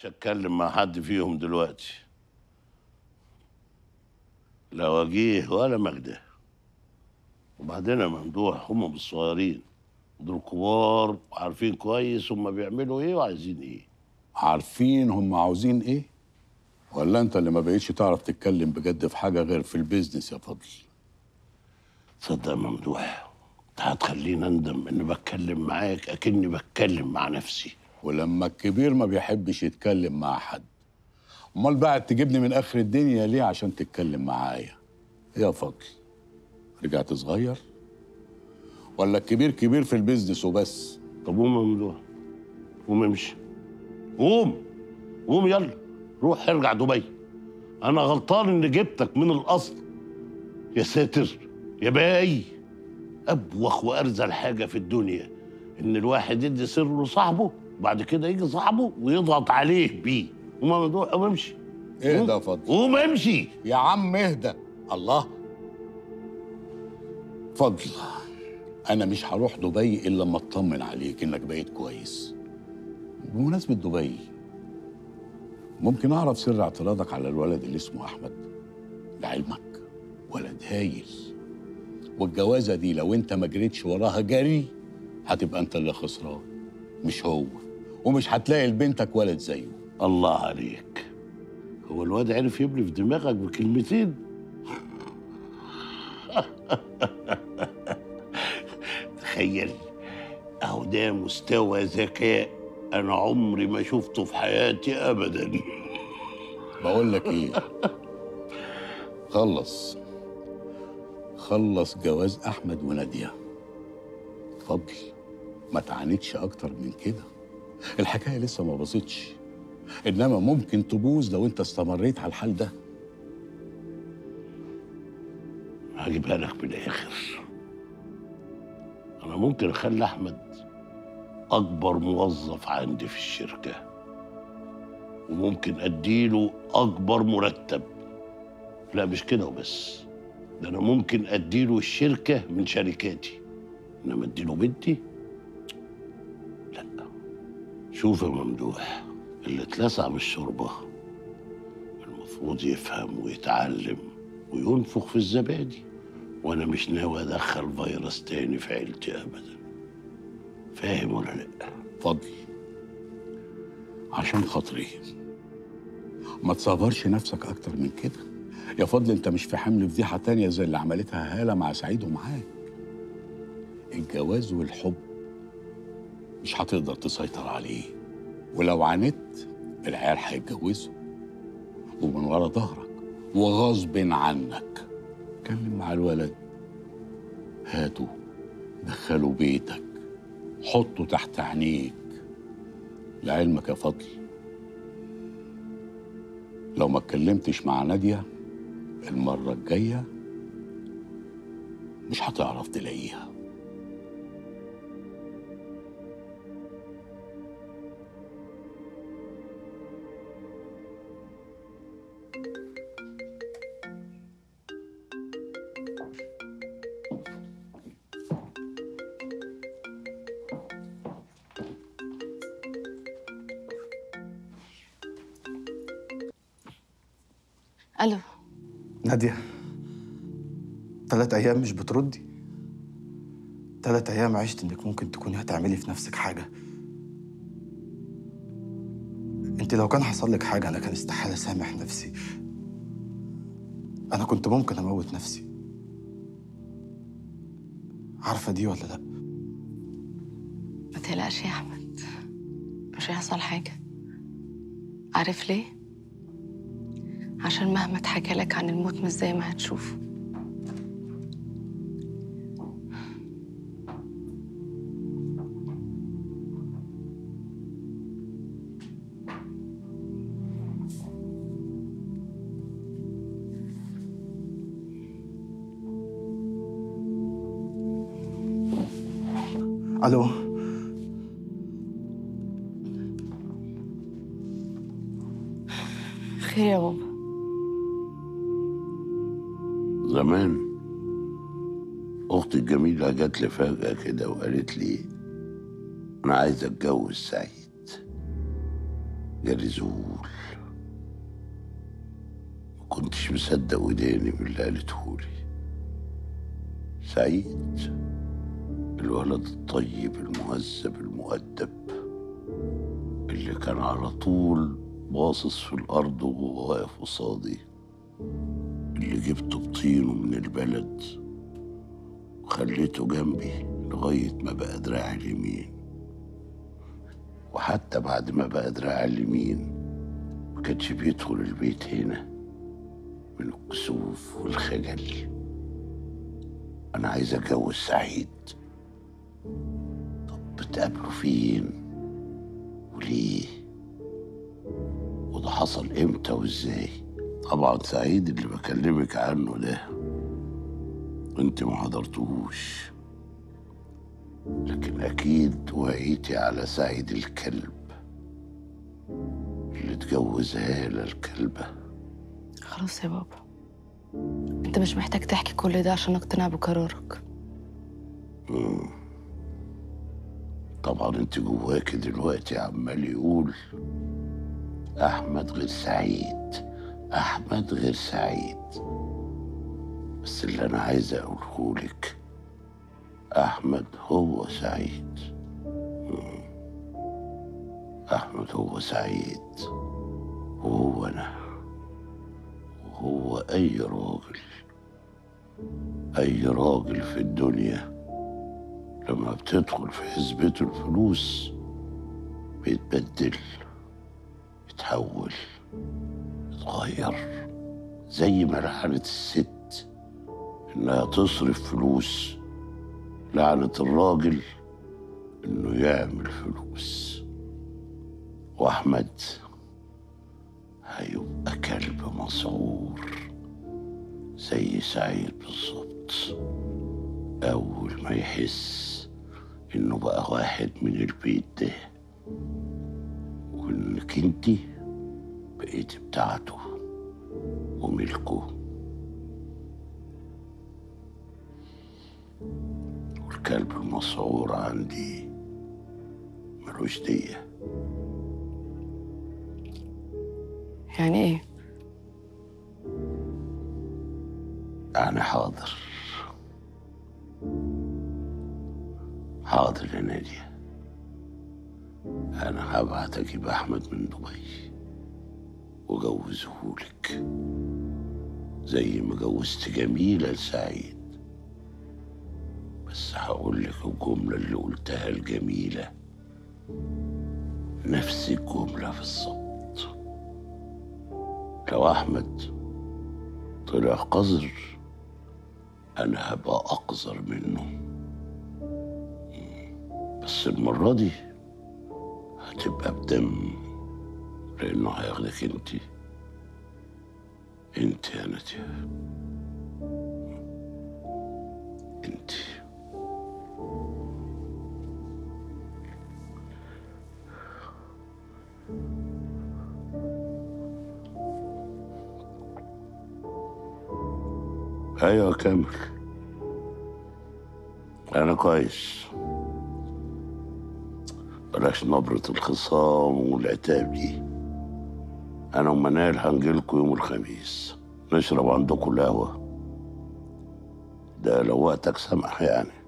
مش هتكلم مع حد فيهم دلوقتي لا وجيه ولا مجده وبعدين يا ممدوح هم مش صغيرين دول كبار وعارفين كويس هم بيعملوا ايه وعايزين ايه عارفين هم عاوزين ايه ولا انت اللي ما بقيتش تعرف تتكلم بجد في حاجه غير في البيزنس يا فضل تصدق يا ممدوح انت هتخليني اندم اني بتكلم معاك اكني بتكلم مع نفسي ولما الكبير ما بيحبش يتكلم مع حد امال بقى تجيبني من اخر الدنيا ليه عشان تتكلم معايا يا فضل رجعت صغير ولا الكبير كبير في البيزنس وبس طب قوم يا ممدوح قوم امشي قوم قوم يلا روح ارجع دبي انا غلطان اني جبتك من الاصل يا ساتر يا باي ابوخ وارزل حاجه في الدنيا ان الواحد يدي سره لصاحبه وبعد كده يجي صاحبه ويضغط عليه بيه قوم يا ممدوح قوم امشي اهدى يا فضل قوم امشي يا عم اهدى الله فضل انا مش هروح دبي الا لما اطمن عليك انك بقيت كويس بمناسبه دبي ممكن اعرف سر اعتراضك على الولد اللي اسمه احمد لعلمك ولد هايل والجوازه دي لو انت ما جريتش وراها جري هتبقى انت اللي خسران مش هو ومش هتلاقي لبنتك ولد زيه الله عليك هو الواد عرف يبني في دماغك بكلمتين تخيل اهو ده مستوى ذكاء انا عمري ما شفته في حياتي ابدا بقول لك ايه خلص خلص جواز احمد وناديه اتفضل ما تعاندش اكتر من كده الحكايه لسه ما باظتش انما ممكن تبوظ لو انت استمريت على الحال ده هجيبها لك من الاخر انا ممكن اخلي احمد اكبر موظف عندي في الشركه وممكن اديله اكبر مرتب لا مش كده وبس ده انا ممكن اديله الشركه من شركاتي انما اديله بنتي لا شوف يا ممدوح اللي اتلسع من الشوربه المفروض يفهم ويتعلم وينفخ في الزبادي وانا مش ناوي ادخل فيروس تاني في عيلتي ابدا فاهم ولا لا فضل عشان خاطري ما تصغرش نفسك اكتر من كده يا فضل انت مش في حمل فضيحه تانية زي اللي عملتها هاله مع سعيد ومعاك الجواز والحب مش هتقدر تسيطر عليه ولو عاندت العيال هيتجوزوا ومن ورا ظهرك وغصب عنك اتكلم مع الولد هاته دخله بيتك حطه تحت عينيك لعلمك يا فضل لو ما اتكلمتش مع نادية المرة الجاية مش هتعرف تلاقيها الو نادية تلات أيام مش بتردي تلات أيام عشت إنك ممكن تكوني هتعملي في نفسك حاجة أنت لو كان حصل لك حاجة أنا كان استحالة أسامح نفسي أنا كنت ممكن أموت نفسي عارفة دي ولا لأ؟ ما تقلقش يا احمد مش هيحصل حاجه عارف ليه عشان مهما اتحكى لك عن الموت مش زي ما هتشوفه ألو خير يا بابا زمان اختي الجميله جات لي فجاه كده وقالت لي انا عايزه اتجوز سعيد جالي ذهول ما كنتش مصدق وداني من اللي قالتهولي سعيد الولد الطيب المهذب المؤدب اللي كان على طول باصص في الأرض وهو واقف قصادي اللي جبته بطينه من البلد وخليته جنبي لغاية ما بقى دراعي اليمين وحتى بعد ما بقى دراعي اليمين ما كانش بيدخل البيت هنا من الكسوف والخجل أنا عايز أتجوز سعيد طب بتقابله فين وليه وده حصل امتى وازاي طبعا سعيد اللي بكلمك عنه ده انت ما حضرتهوش لكن اكيد وعيتي على سعيد الكلب اللي اتجوزها لها الكلبه خلاص يا بابا انت مش محتاج تحكي كل ده عشان اقتنع بقرارك طبعا انت جواك دلوقتي عمال يقول احمد غير سعيد احمد غير سعيد بس اللي انا عايز اقوله لك احمد هو سعيد مم. احمد هو سعيد وهو انا وهو اي راجل اي راجل في الدنيا لما بتدخل في حسبته الفلوس بيتبدل يتحول يتغير زي ما لعنة الست إنها تصرف فلوس لعنة الراجل إنه يعمل فلوس وأحمد هيبقى كلب مسعور زي سعيد بالظبط أول ما يحس إنه بقى واحد من البيت ده وإنك انتي بقيتي بتاعته وملكه والكلب المسعور عندي ملوش دية يعني ايه يعني حاضر حاضر يا نادية أنا هبعت أجيب أحمد من دبي وجوزهولك زي ما جوزت جميلة لسعيد بس هقول لك الجملة اللي قلتها الجميلة نفس الجملة بالظبط لو أحمد طلع قذر أنا هبقى أقذر منه بس المرة دي هتبقى بدم لأنه هياخدك انت انت يا نادية انت ايوه كامل انا كويس بلاش نبرة الخصام والعتاب دي أنا ومنال هنجيلكوا يوم الخميس نشرب عندكم القهوة ده لو وقتك سمح يعني